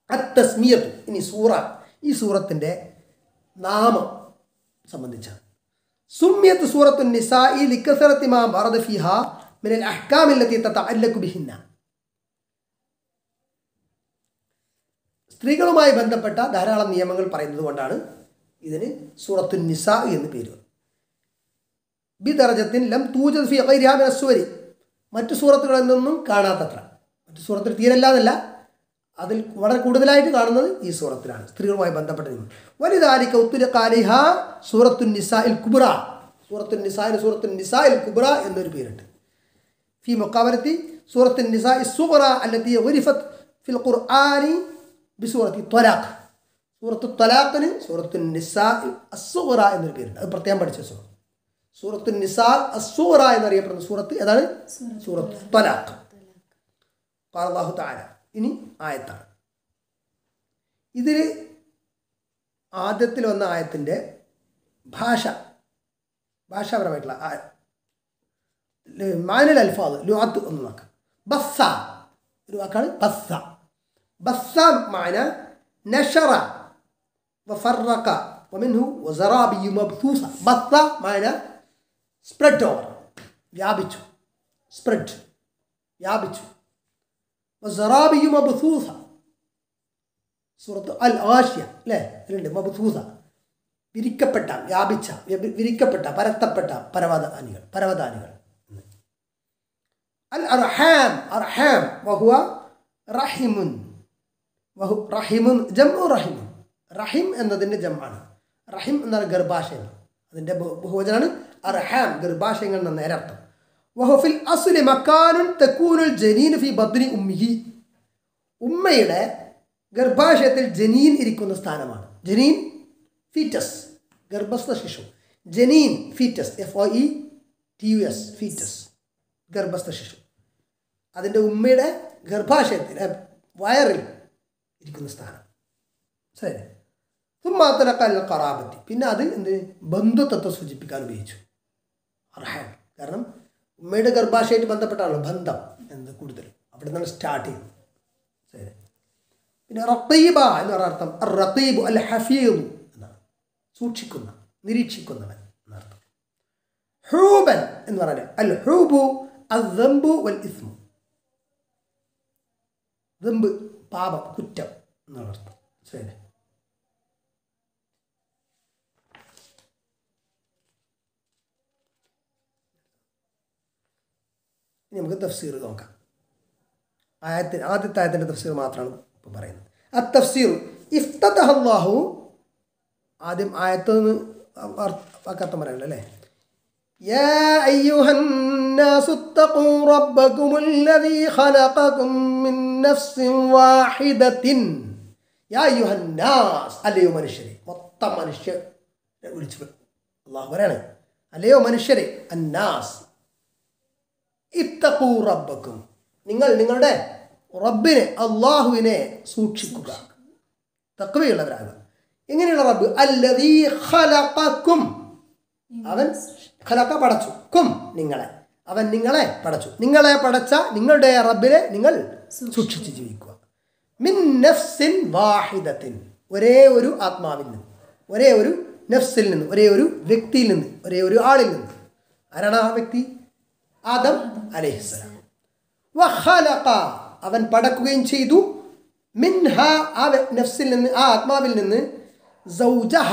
അത്തസ്മിയത്ത് ഇനി സൂറ ഈ സൂറത്തിൻ്റെ നാമം സംബന്ധിച്ചാണ് സുമ്യത്ത് സൂറത്തു നിസായി ലിക്കസറത്തി മാ വറദ ഫിഹ മിനൽ അഹ്കാമില്ലത്തി തതഅല്ലഖു ബിഹിന്ന സ്ത്രീകളുമായി ബന്ധപ്പെട്ട ധാരാളം നിയമങ്ങൾ പറയുന്നത് കൊണ്ടാണ് ഇതിന് സൂറത്തു നിസാ എന്ന് പേര് വന്നത്. ബിദർജത്തിൻ ലം തൂജദ് ഫി ഗൈരിഹാ മിന സുവരി മറ്റു സൂറത്തുകളിൽ നിന്നും കാണാത്തത്ര മറ്റു സൂറത്തിൽ തീരല്ലാതല്ല അതിൽ വളരെ കൂടുതലായിട്ട് കാണുന്നത് ഈ സൂറത്തിലാണ് സ്ത്രീകളുമായി ബന്ധപ്പെട്ട നിയമം വലുതാലിക്ക ഉത്തുര കാലിഹ സൂറത്തു നിസായിൽ കുബ്ര സൂറത്തു നിസായിൽ സൂറത്തു നിസായിൽ കുബ്ര എന്നൊരു പേരുണ്ട് في مقابلة سورة النساء الصغرى التي عرفت في القرآن بسورة الطلاق സൂറത്ത് തലാഖിന് സൂറത്തു നിസാ അസുറ എന്നൊരു പേരുണ്ട് അത് പ്രത്യേകം പഠിച്ച സൂറത്ത് സൂറത്തു നിസാ അസുറ എന്നറിയപ്പെടുന്ന സൂറത്ത് ഏതാണ് സൂറത്ത് തലാഖ് അള്ളാഹു താര ഇനി ആയത്താണ് ഇതിൽ ആദ്യത്തിൽ വന്ന ആയത്തിൻ്റെ ഭാഷ ഭാഷാപരമായിട്ടുള്ള ആ- മാനൽ അൽഫാദ് ലുഅത്ത് ഒന്ന് നോക്കാം ബസ്സ ഒരു വാക്കാണ് ബസ്സ ബസ്സ മാന നഷറ وفرق ومنه وزرابي مبثوثة بث معنى spread over വ്യാപിച്ചു സ്പ്രെഡ് വ്യാപിച്ചു വസറാബിയു മബ്സൂസ സൂറത്ത് അൽ ആഷ്യ അല്ലേ ഇതിലുണ്ട് മബ്സൂസ വിരിക്കപ്പെട്ട വ്യാപിച്ച വ്യ- വിരിക്കപ്പെട്ട പരത്തപ്പെട്ട പരവതാനികൾ പരവതാനികൾ അൽ അർഹാം അർഹാം വഹുവ റഹിമുൻ വഹു റഹിമുൻ ജമ്മു റഹിമുൻ റഹിം എന്നതിൻ്റെ ജമ്മാണ് റഹിം എന്നാണ് ഗർഭാശയം അതിൻ്റെ ബഹു- ബഹുവചനാണ് അർഹാം ഗർഭാശയങ്ങൾ എന്ന നേരർത്ഥം വഹുഫിൽ അസുലി മക്കാനുൻ തെക്കൂനുൽ ജനീൻ ഫി ബദ്നി ഉമ്മിഹി ഉമ്മയുടെ ഗർഭാശയത്തിൽ ജനീൻ ഇരിക്കുന്ന സ്ഥാനമാണ് ജനീൻ ഫീറ്റസ് ഗർഭസ്ഥ ശിശു ജനീൻ foetus F O E T U S foetus ഗർഭസ്ഥ ശിശു അതിൻ്റെ ഉമ്മയുടെ ഗർഭാശയത്തിൽ ഏ, വയറിൽ ഇരിക്കുന്ന സ്ഥാനം ശരി തുമ്മാത്തലക്കാൽ കറാപത്തി പിന്നെ അത് എന്ത് ബന്ധുത്വത്തെ സൂചിപ്പിക്കാൻ ഉപയോഗിച്ചു അർഹാൻ കാരണം ഉമ്മയുടെ ഗർഭാശയമായിട്ട് ബന്ധപ്പെട്ടാണല്ലോ ബന്ധം എന്നത് കൂടുതൽ അവിടെ നിന്നാണ് സ്റ്റാർട്ട് ചെയ്യുന്നത് ശരി പിന്നെ റത്തീബ എന്ന് പറഞ്ഞ അർത്ഥം റത്തീബു അൽ ഹഫീബു എന്നാണ് സൂക്ഷിക്കുന്ന നിരീക്ഷിക്കുന്നവൻ എന്നർത്ഥം ഹൂബൻ എന്ന് പറഞ്ഞാൽ അൽ ഹൂബു അസംബു വൽ ഇസ്മു ദമ്പ് പാപം കുറ്റം എന്നുള്ള അർത്ഥം ശരി ഇനി നമുക്ക് തഫ്സീർ നോക്കാം ആയത്തിന് ആദ്യത്തെ ആയത്തിൻ്റെ തഫ്സീർ മാത്രമാണ് ഇപ്പോൾ പറയുന്നത് ആ തഫ്സീർ ഇഫ്തഹല്ലാഹു ആദ്യം ആയത്ത് നിന്ന് വാക്കർത്ഥം പറയാനല്ലോ അല്ലേ يا أيها الناس اتقوا ربكم الذي خلقكم من نفس واحدة يا أيها الناس അല്ലയോ മനുഷ്യരെ മൊത്തം മനുഷ്യർ വിളിച്ചു അള്ളാഹു പറയാണ് അല്ലയോ മനുഷ്യരെ അന്നാസ് ഇത്തഖൂ റബ്ബക്കും നിങ്ങൾ നിങ്ങളുടെ റബ്ബിനെ അള്ളാഹുവിനെ സൂക്ഷിക്കുക തക്വയുള്ളവരാകുക എങ്ങനെയുള്ള റബ്ബ് അല്ലതീ ഖലഖക്കും അവൻ ഖലഖ പടച്ചു കും നിങ്ങളെ അവൻ നിങ്ങളെ പടച്ചു നിങ്ങളെ പടച്ച നിങ്ങളുടെ റബ്ബിനെ നിങ്ങൾ സൂക്ഷിച്ച് ജീവിക്കുക മിൻ നഫ്സിൻ വാഹിദത്തിൻ ഒരേ ഒരു ആത്മാവിൽ നിന്ന് ഒരേ ഒരു നഫ്സിൽ നിന്ന് ഒരേ ഒരു വ്യക്തിയിൽ നിന്ന് ഒരേ ഒരു ആളിൽ നിന്ന് ആരാണ് ആ വ്യക്തി ആദം അലൈഹിസ്സലാം വഖലഖ അവൻ പടക്കുകയും ചെയ്തു മിൻഹ ആ വ്യ- നഫ്സിൽ നിന്ന് ആ ആത്മാവിൽ നിന്ന് സൗജഹ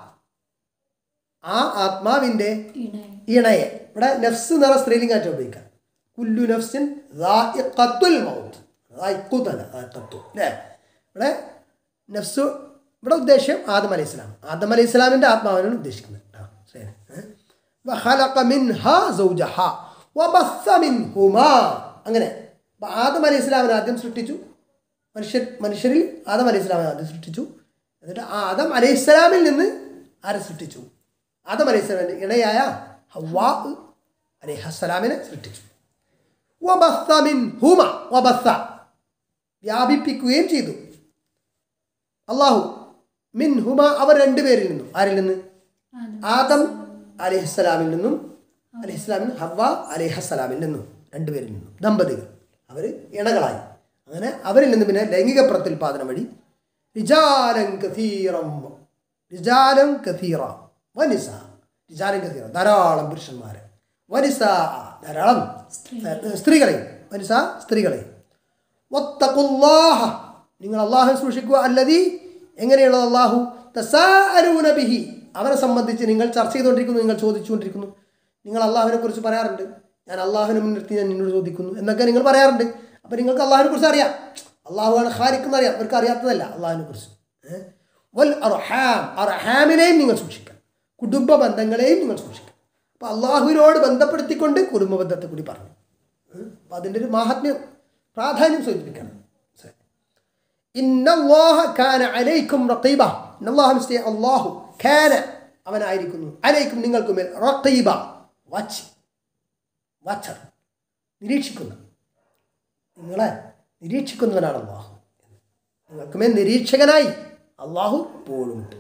ആ ആത്മാവിൻ്റെ ഇണയെ ഇവിടെ നഫ്സ് എന്ന് പറഞ്ഞ സ്ത്രീലിംഗായിട്ട് ഉപയോഗിക്കാം കുല്ലു നഫ്സിൻ റായിഖത്തുൽ മൗത്ത് റായിഖുതല്ല റായിഖത്തു അല്ലേ ഇവിടെ നഫ്സ് ഇവിടെ ഉദ്ദേശ്യം ആദം അലൈഹി സ്വലാം ആദം അലൈഹി സ്വലാമിൻ്റെ ആത്മാവിനാണ് ഉദ്ദേശിക്കുന്നത് ആ, ശരി ഏ? وخلق منها زوجها وبث منهما അങ്ങനെ അപ്പോൾ ആദം അലൈഹി ഇസ്ലാമിനെ ആദ്യം സൃഷ്ടിച്ചു മനുഷ്യർ മനുഷ്യരിൽ ആദം അലൈഹി ഇസ്ലാമിനെ ആദ്യം സൃഷ്ടിച്ചു എന്നിട്ട് ആദം അലൈഹി ഇസ്ലാമിൽ നിന്ന് ആരെ സൃഷ്ടിച്ചു ആദം അലൈഹി ഇസ്ലാമിൻ്റെ ഇണയായ ഹവാ അലൈഹി അസ്സലാമിനെ സൃഷ്ടിച്ചു വബസ്സ മിൻഹുമ വബസ്സ വ്യാപിപ്പിക്കുകയും ചെയ്തു അള്ളാഹു മിൻഹുമ അവർ രണ്ടുപേരിൽ നിന്നും ആരിൽ നിന്ന് ആദം അലിഹസ്സലാമിൽ നിന്നും അലിഹസ്സലാമിൽ ഹവ്വ അലിഹസ്സലാമിൽ നിന്നും രണ്ടുപേരിൽ നിന്നും ദമ്പതികൾ അവർ ഇണകളായി അങ്ങനെ അവരിൽ നിന്ന് പിന്നെ ലൈംഗിക പ്രത്യുൽപാദനം വഴി റിജാലൻ കഥീറം റിജാലൻ കഥീറ വനിസ റിജാലൻ കഥീറ ധാരാളം പുരുഷന്മാരെ വനിസ ധാരാളം ഏഹ്, സ്ത്രീകളെയും വനിസ സ്ത്രീകളെയും വത്തഖുല്ലാഹ നിങ്ങൾ അള്ളാഹു സൂക്ഷിക്കുക അല്ലതി എങ്ങനെയുള്ള അള്ളാഹു തസാഅലൂന ബിഹി അവനെ സംബന്ധിച്ച് നിങ്ങൾ ചർച്ച ചെയ്തുകൊണ്ടിരിക്കുന്നു നിങ്ങൾ ചോദിച്ചുകൊണ്ടിരിക്കുന്നു നിങ്ങൾ അള്ളാഹുവിനെ കുറിച്ച് പറയാറുണ്ട് ഞാൻ അള്ളാഹുവിനെ മുൻനിർത്തി ഞാൻ നിന്നോട് ചോദിക്കുന്നു എന്നൊക്കെ നിങ്ങൾ പറയാറുണ്ട് അപ്പോൾ നിങ്ങൾക്ക് അള്ളാഹുവിനെ കുറിച്ച് അറിയാം അള്ളാഹുവാണ് ഖാലിക്കുന്ന അറിയാം അവർക്ക് അറിയാത്തതല്ല അള്ളാഹുവിനെ കുറിച്ച് ഏഹ്? വൽ അർഹാം അർഹാമിനെയും നിങ്ങൾ സൂക്ഷിക്കാം കുടുംബ ബന്ധങ്ങളെയും നിങ്ങൾ സൂക്ഷിക്കാം അപ്പോൾ അള്ളാഹുവിനോട് ബന്ധപ്പെടുത്തിക്കൊണ്ട് കുടുംബ ബന്ധത്തെ കൂടി പറഞ്ഞു അപ്പം അതിൻ്റെ ഒരു മാഹാത്മ്യം പ്രാധാന്യം സൂചിപ്പിക്കണം ശരി. ഇന്നല്ലാഹ കാന അലൈക്കും റഖീബ ഇന്നല്ലാഹ മിസ്റ്റേ അല്ലാഹു കാന അവനായിരിക്കുന്നു അലൈക്കും നിങ്ങൾക്കും മേൽ റഖീബ വാച്ച് വാച്ചർ നിരീക്ഷിക്കുന്ന നിങ്ങളെ നിരീക്ഷിക്കുന്നവനാണ് അള്ളാഹു നിങ്ങൾക്ക് മേൽ നിരീക്ഷകനായി അള്ളാഹു എപ്പോഴുമുണ്ട്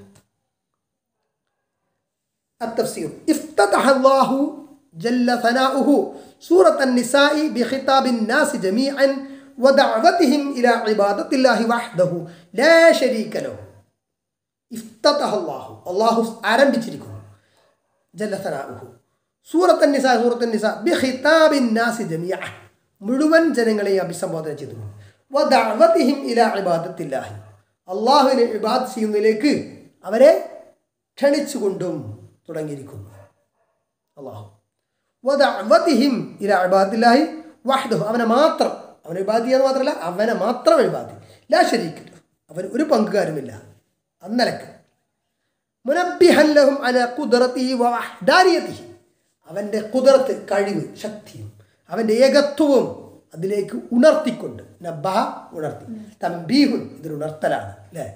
التفسير افتتح الله جل ثناؤه سورة النساء بخطاب الناس جميعا ودعوتهم إلى عبادة الله وحده لا شريك له افتتح الله الله ആരംഭിച്ചിരിക്കുന്നു ജല്ല സനാഉഹു സൂറത്ത് നിസ സൂറത്ത് നിസ ബിഖിതാബിൻ നാസി ജമിയ മുഴുവൻ ജനങ്ങളെയും അഭിസംബോധന ചെയ്തു വദഅവതിഹിം ഇലാ ഇബാദത്തില്ലാഹി അള്ളാഹുവിനെ ഇബാദ് ചെയ്യുന്നതിലേക്ക് അവരെ ക്ഷണിച്ചുകൊണ്ടും തുടങ്ങിയിരിക്കുന്നു അള്ളാഹു വദഅവതിഹിം ഇലാ ഇബാദില്ലാഹി വഹ്ദഹു അവനെ മാത്രം അവനെ ഇബാദ് ചെയ്യാന്ന് മാത്രമല്ല അവനെ മാത്രം ഇബാദ് ലാ ശരീക്കില്ല അവൻ ഒരു പങ്കുകാരുമില്ല അന്നലക്ക് മുനബ്ബിഹൻ ലഹും അല ഖുദ്റതിഹി വ വഹ്ദാനിയതിഹി അവൻ്റെ കുതിർത്ത് കഴിവ് ശക്തിയും അവൻ്റെ ഏകത്വവും അതിലേക്ക് ഉണർത്തിക്കൊണ്ട് നബ്ബഹ ഉണർത്തി തമ്പീഹുൻ ഇതൊരു ഉണർത്തലാണ് അല്ലേ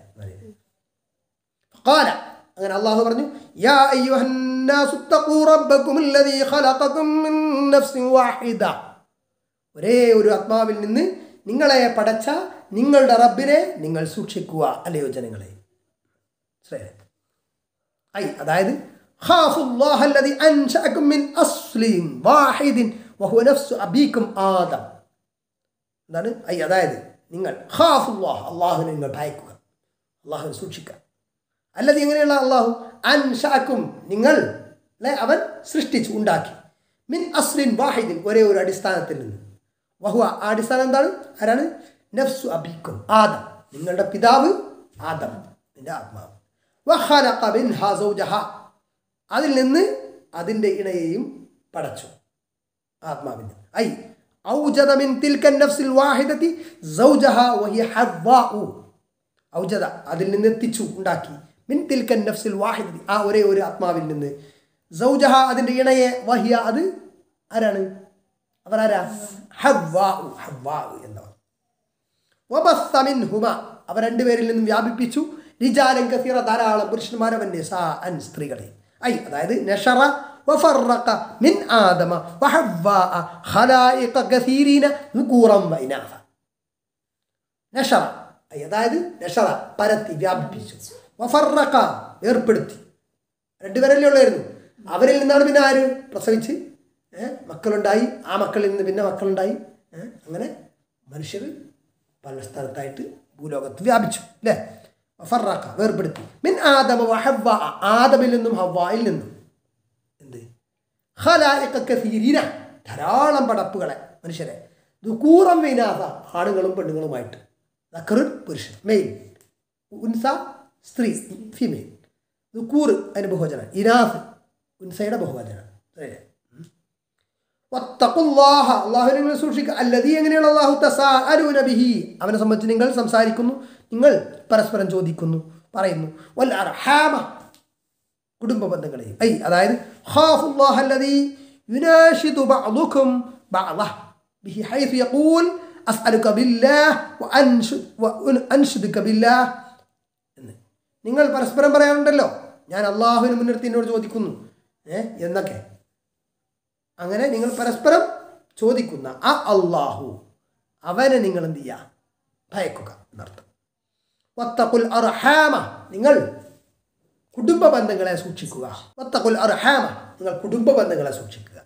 قال അങ്ങനെ അള്ളാഹു പറഞ്ഞു യാ അയ്യുഹന്നാസു തഖൂ റബ്ബകുമുല്ലദീ ഖലഖകും മിൻ നഫ്സിൻ വാഹിദ ഒരേ ഒരു ആത്മാവിൽ നിന്ന് നിങ്ങളെ പടച്ച നിങ്ങളുടെ റബ്ബിനെ നിങ്ങൾ സൂക്ഷിക്കുക അല്ലയോ ജനങ്ങളെ ശ്രേയ ഐ അതായത് خافوا الله الذي أنشأكم من أصل واحد وهو نفس أبيكم آدم എന്താണ് ഐ അതായത് നിങ്ങൾ ഖാഫുല്ലാഹ് അള്ളാഹുവിനെ നിങ്ങൾ ഭയക്കുക അള്ളാഹുവിനെ സൂക്ഷിക്കുക അല്ലത് എങ്ങനെയുള്ള അള്ളാഹു അൻഷാക്കും നിങ്ങൾ അല്ലെ അവൻ സൃഷ്ടിച്ചു ഉണ്ടാക്കി മിൻ അസ്ലിൻ വാഹിദിൻ ഒരേ ഒരു അടിസ്ഥാനത്തിൽ നിന്ന് വഹുവ ആ അടിസ്ഥാനം എന്താണ് ആരാണ് നഫ്സു അബിക്കും ആദം നിങ്ങളുടെ പിതാവ് ആദം നിന്റെ ആത്മാവ് വഖലഖ മിൻഹാ സൗജഹ അതിൽ നിന്ന് അതിൻ്റെ ഇണയെയും പടച്ചു ആത്മാവിന് ഐ ഔജദ മിൻ തിൽക്കൻ നഫ്സിൽ വാഹിദതി സൗജഹ വഹിയ ഹവ്വാഉ ഔജദ അതിൽ നിന്ന് എത്തിച്ചു ഉണ്ടാക്കി മിൻ തിൽക്കൻ നഫ്സിൽ വാഹിദതി ആ ഒരേ ഒരു ആത്മാവിൽ നിന്ന് സൗജഹ അതിൻ്റെ ഇണയെ വഹിയ അത് ആരാണ് അവരാരാ ഹവ്വാഉ ഹവ്വാഉ എന്നവർ വബസ്സ മിൻഹുമ അവർ രണ്ടുപേരിൽ നിന്നും വ്യാപിപ്പിച്ചു റിജാലൻ കസീറ ധാരാളം പുരുഷന്മാരെ വന്യ സാ അൻ സ്ത്രീകളെ ഐ അതായത് നഷറ وفرق من آدم وحواء خلائق كثيرين ذكورا وإناثا നഷറ ഐ അതായത് നഷറ പരത്തി വ്യാപിപ്പിച്ചു വഫറക്ക ഏർപ്പെടുത്തി രണ്ടുപേരല്ലേ ഉള്ളായിരുന്നു അവരിൽ നിന്നാണ് പിന്നെ ആര് പ്രസവിച്ച് ഏ, മക്കളുണ്ടായി ആ മക്കളിൽ നിന്ന് പിന്നെ മക്കളുണ്ടായി ഏ, അങ്ങനെ മനുഷ്യർ പല സ്ഥലത്തായിട്ട് ഭൂലോകത്ത് വ്യാപിച്ചു അല്ലേ ഫറാക്ക വേർപ്പെടുത്തി മിൻ ആദമ വഹവ്വ ആദമിൽ നിന്നും ഹവ്വായിൽ നിന്നും എന്ത് ഖലായിഖ കസീരീന ധാരാളം പടപ്പുകളെ മനുഷ്യരെ ദുക്കൂറം വിനാഥ ആണുങ്ങളും പെണ്ണുങ്ങളുമായിട്ട് ദക്കറുൻ പുരുഷൻ മെയിൻ ഉൻസ സ്ത്രീ ഫീമെയിൽ ദുക്കൂർ അതിന് ബഹുവചന ഇനാഫ് ഉൻസയുടെ ബഹുവചന ശരിയല്ലേ വത്തഖുല്ലാഹ അള്ളാഹുവിനെ നിങ്ങൾ സൂക്ഷിക്കുക അല്ലതീ എങ്ങനെയുള്ള അള്ളാഹു തസാഅലൂന ബിഹി അവനെ സംബന്ധിച്ച് നിങ്ങൾ സംസാരിക്കുന്നു നിങ്ങൾ പരസ്പരം ചോദിക്കുന്നു പറയുന്നു വൽ അർഹാമ കുടുംബ ബന്ധങ്ങളെയും ഐ അതായത് ഖാഫുല്ലാഹ അല്ലദീ യുനാഷിദു ബഅദുകും ബഅദഹ ബിഹി ഹൈസു യഖൂൽ അസ്അലുക ബില്ലാഹ് വഅൻഷു വഅൻഷുദുക ബില്ലാഹ് എന്ന് നിങ്ങൾ പരസ്പരം പറയാറുണ്ടല്ലോ ഞാൻ അള്ളാഹുവിന് മുൻനിർത്തി എന്നോട് ചോദിക്കുന്നു ഏ എന്നൊക്കെ അങ്ങനെ നിങ്ങൾ പരസ്പരം ചോദിക്കുന്ന ആ അള്ളാഹു അവനെ നിങ്ങൾ എന്ത് ചെയ്യുക ഭയക്കുക എന്നർത്ഥം വത്തഖുൽ അർഹാമ നിങ്ങൾ കുടുംബ ബന്ധങ്ങളെ സൂക്ഷിക്കുക വത്തഖുൽ അർഹാമ നിങ്ങൾ കുടുംബ ബന്ധങ്ങളെ സൂക്ഷിക്കുക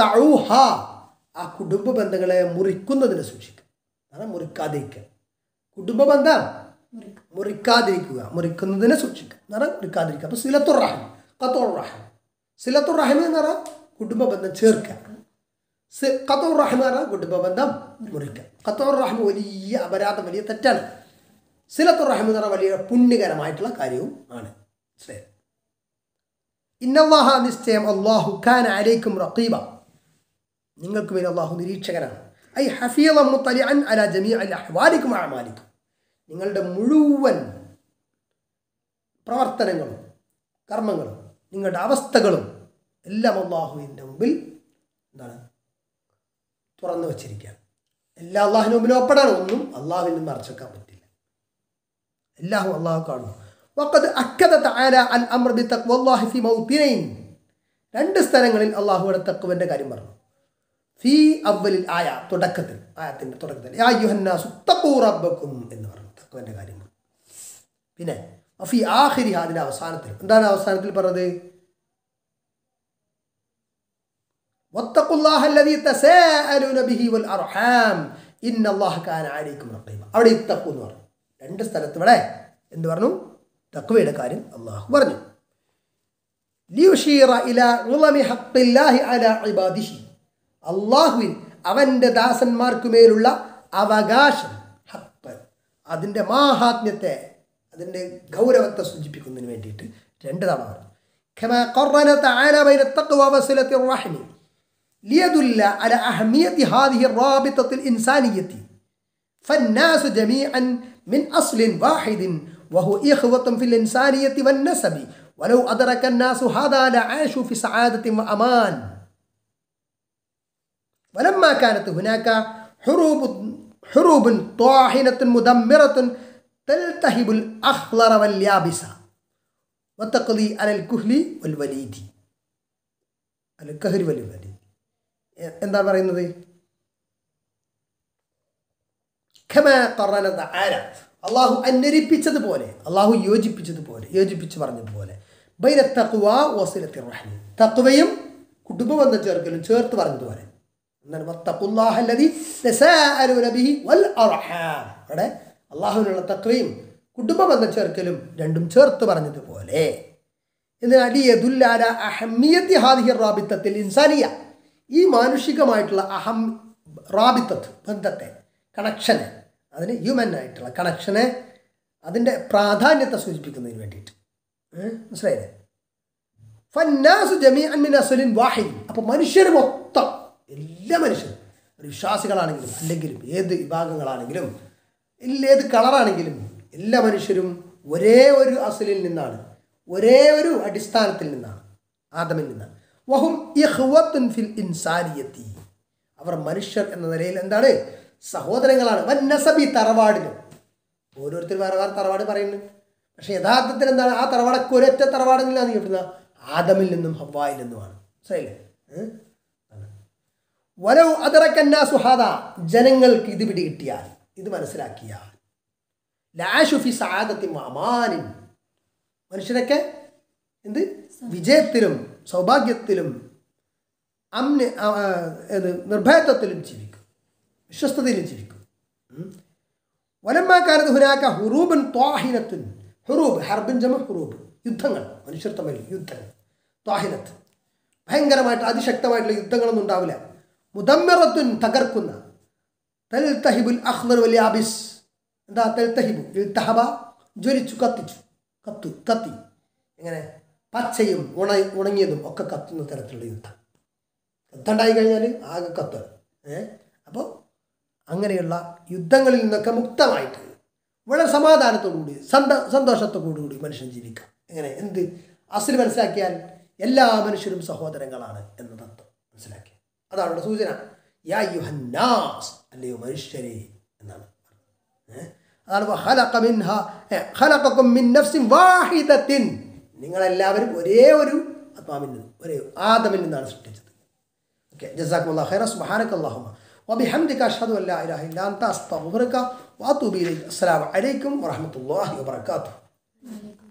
അന്തഖ്തഊഹ ആ കുടുംബ ബന്ധങ്ങളെ മുറിക്കുന്നതിനെ സൂക്ഷിക്കുക അതാണ് മുറിക്കാതിരിക്കുക കുടുംബ ബന്ധം മുറിക്കും മുറിക്കാതിരിക്കുക മുറിക്കുന്നതിനെ സൂക്ഷിക്കുക എന്ന് പറഞ്ഞാൽ മുറിക്കാതിരിക്കുക അപ്പോൾ സിലത്തുർ റഹം ഖത്തോർ റഹം സിലത്തുർ റഹം എന്ന് പറഞ്ഞാൽ കുടുംബ ബന്ധം ചേർക്കുക സി- ഖത്തോർ റഹം എന്ന് പറഞ്ഞാൽ കുടുംബ ബന്ധം മുറിക്കുക ഖത്തോർ റഹം വലിയ അപരാധം വലിയ തെറ്റാണ് സിലത്തുർ റഹം എന്ന് പറഞ്ഞാൽ വലിയ പുണ്യകരമായിട്ടുള്ള കാര്യവും ആണ് മനസ്സിലായോ? ഇന്നല്ലാഹ നിശ്ചയം അള്ളാഹു ഖാൻ അലൈക്കും റഖീബ നിങ്ങൾക്ക് മേൽ അള്ളാഹു നിരീക്ഷകനാണ് ഐ ഹഫീള മുത്തലിഅൻ അല ജമീഅ അഹ്വാലിക്കും അഅമാലിക്കും നിങ്ങളുടെ മുഴുവൻ പ്രവർത്തനങ്ങളും കർമ്മങ്ങളും നിങ്ങളുടെ അവസ്ഥകളും എല്ലാം അള്ളാഹുവിൻ്റെ മുമ്പിൽ എന്താണ് തുറന്നു വച്ചിരിക്കുകയാണ് എല്ലാ അള്ളാഹുവിന് മുമ്പിൽ ഒപ്പടാണ് ഒന്നും അള്ളാഹുവിൽ നിന്ന് മറച്ചേക്കാൻ പറ്റില്ല എല്ലാം അള്ളാഹു കാണുന്നു വഖദ് അക്കദ തആല അൽ അംർ ബി തഖ്വല്ലാഹി ഫി മൗത്തിനൈൻ രണ്ട് സ്ഥലങ്ങളിൽ അള്ളാഹുവിടെ തഖ്വന്റെ കാര്യം പറഞ്ഞു ഫി അവലിൽ ആയ തുടക്കത്തിൽ ആയത്തിന്റെ തുടക്കത്തിൽ യാ യുഹന്നാസു തഖൂ റബ്ബക്കും എന്ന് പറഞ്ഞു തഖ്വന്റെ കാര്യം പറഞ്ഞു പിന്നെ ഫി ആഖിരി അതിന്റെ അവസാനത്തിൽ എന്താണ് അവസാനത്തിൽ പറഞ്ഞത് واتقوا الله الذي تساءلون به والارحام ان الله كان عليكم رقيبا അവിടെ ഇത്തഖു എന്ന് പറഞ്ഞു രണ്ട് സ്ഥലത്ത് ഇവിടെ എന്ത് പറഞ്ഞു തഖ്വയുടെ കാര്യം അള്ളാഹു പറഞ്ഞു ലിയുഷീറ ഇല ഉളമി ഹഖില്ലാഹി അല ഇബാദിഹി അള്ളാഹുവിൻ അവൻ്റെ ദാസന്മാർക്ക് മേലുള്ള അവകാശം ഹക്ക് അതിൻ്റെ മാഹാത്മ്യത്തെ അതിൻ്റെ ഗൗരവത്തെ സൂചിപ്പിക്കുന്നതിന് വേണ്ടിയിട്ട് രണ്ട് തവണ പറഞ്ഞു كما قرن تعالى بين التقوى وصلة الرحم ليدل على أهمية هذه الرابطة الإنسانية فالناس جميعا من أصل واحد وهو إخوة في الإنسانية والنسب ولو أدرك الناس هذا لعاشوا في سعادة وأمان ولما كانت هناك حروب حروب طاحنة مدمرة تلتهب الأخضر واليابس وتقضي على الكهل والوليد على الكهل والوليد എന്താ പറയുന്നത് ഖമാ ഖറന തആല അള്ളാഹു അന്വരിപ്പിച്ചതുപോലെ അള്ളാഹു യോജിപ്പിച്ചതുപോലെ യോജിപ്പിച്ച് പറഞ്ഞതുപോലെ ബൈന തഖ്വ വസിലത്തി റഹ്മി തഖ്വയും കുടുംബബന്ധം ചേർക്കലും ചേർത്ത് പറഞ്ഞതുപോലെ എന്താണ് വത്തഖുല്ലാഹ അല്ലദീ തസാഅലൂന ബിഹി വൽ അർഹാം അവിടെ അള്ളാഹുവിനുള്ള തഖ്വയും കുടുംബബന്ധം ചേർക്കലും രണ്ടും ചേർത്ത് പറഞ്ഞതുപോലെ എന്നാൽ യദുല്ലാല അഹമ്മിയത്തി ഹാദിഹി റാബിത്തത്തിൽ ഇൻസാനിയ ഈ മാനുഷികമായിട്ടുള്ള അഹം റാബിത്തത്ത് ബന്ധത്തെ കണക്ഷനെ അതിന് ഹ്യൂമൻ ആയിട്ടുള്ള കണക്ഷനെ അതിൻ്റെ പ്രാധാന്യത്തെ സൂചിപ്പിക്കുന്നതിന് വേണ്ടിയിട്ട് ഏ? മനസ്സിലായില്ലേ ഫന്നാസു ജമീ അൻമിൻ അസുലിൻ വാഹിദ് അപ്പോൾ മനുഷ്യർ മൊത്തം എല്ലാ മനുഷ്യരും ഒരു വിശ്വാസികളാണെങ്കിലും അല്ലെങ്കിലും ഏത് വിഭാഗങ്ങളാണെങ്കിലും ഇല്ല ഏത് കളറാണെങ്കിലും എല്ലാ മനുഷ്യരും ഒരേ ഒരു അസുലിൽ നിന്നാണ് ഒരേ ഒരു അടിസ്ഥാനത്തിൽ നിന്നാണ് ആദമിൽ നിന്നാണ് വഹും ഇഖ്വത്തുൻ ഫിൽ ഇൻസാനിയത്തി അവർ മനുഷ്യർ എന്ന നിലയിൽ എന്താണ് സഹോദരങ്ങളാണ് വന്നസബി തറവാടിനും ഓരോരുത്തർ വേറെ വേറെ തറവാട് പറയുന്നു പക്ഷെ യഥാർത്ഥത്തിൽ എന്താണ് ആ തറവാടൊക്കെ ഒരൊറ്റ തറവാടെങ്കിലാണ് കിട്ടുന്നത് ആദമിൽ നിന്നും ഹവായിൽ നിന്നുമാണ് മനസ്സിലായില്ലേ ഏ? വലൗ അതറക്കന്നാ സുഹാദ ജനങ്ങൾക്ക് ഇത് പിടികിട്ടിയാൽ ഇത് മനസ്സിലാക്കിയാൽ ലാഷുഫി സാദത്തി അമാനിൻ മനുഷ്യരൊക്കെ എന്ത് വിജയത്തിലും സൗഭാഗ്യത്തിലും അമ്ന ആ, ആ, ഏത് നിർഭയത്വത്തിലും ജീവിക്കും വിശ്വസ്തതയിലും ജീവിക്കും ഉം. വലമ്മാക്കാലത്ത് ഹുനാക്ക ഹുറൂബൻ ത്വാഹിനത്തുൻ ഹുറൂബ് ഹർബിൻ ജമ ഹുറൂബ് യുദ്ധങ്ങൾ മനുഷ്യർ തമ്മിൽ യുദ്ധങ്ങൾ ത്വാഹിനത്ത് ഭയങ്കരമായിട്ട് അതിശക്തമായിട്ടുള്ള യുദ്ധങ്ങളൊന്നും ഉണ്ടാവില്ല മുദമ്മിറത്തുൻ തകർക്കുന്ന തൽതഹിബുൽ അഖ്ദർ വലിയ അബിസ് എന്താ തൽതഹിബു ഇൽതഹബ ജ്വലിച്ചു കത്തിച്ചു കത്തു കത്തി എങ്ങനെ പച്ചയും ഉണ ഉണങ്ങിയതും ഒക്കെ കത്തുന്ന തരത്തിലുള്ള യുദ്ധം യുദ്ധം ഉണ്ടായി കഴിഞ്ഞാൽ ആകെ കത്തുക ഏ അപ്പോൾ അങ്ങനെയുള്ള യുദ്ധങ്ങളിൽ നിന്നൊക്കെ മുക്തമായിട്ട് വളരെ സമാധാനത്തോടുകൂടി സന്ത സന്തോഷത്തോടുകൂടി മനുഷ്യൻ ജീവിക്കാം എങ്ങനെ എന്ത് അസിൽ മനസ്സിലാക്കിയാൽ എല്ലാ മനുഷ്യരും സഹോദരങ്ങളാണ് എന്ന തത്വം മനസ്സിലാക്കി അതാണ് ഇവിടെ സൂചന യാ യുഹന്നാസ് അല്ലയോ മനുഷ്യരെ എന്നാണ് ഏ? അതാണ് വ ഖലഖ മിൻഹ ഏ, ഖലഖക്കും മിൻ നഫ്സിൻ വാഹിദത്തിൻ നിങ്ങളെല്ലാവരും ഒരേ ഒരു ആത്മാവിൽ നിന്ന് ഒരേ ആദമിൽ നിന്നാണ് സൃഷ്ടിച്ചത് اوكي جزاكم الله خيرا سبحانك اللهم وبحمدك اشهد ان لا اله الا انت استغفرك واتوب اليك السلام عليكم ورحمه الله وبركاته വലൈക്കും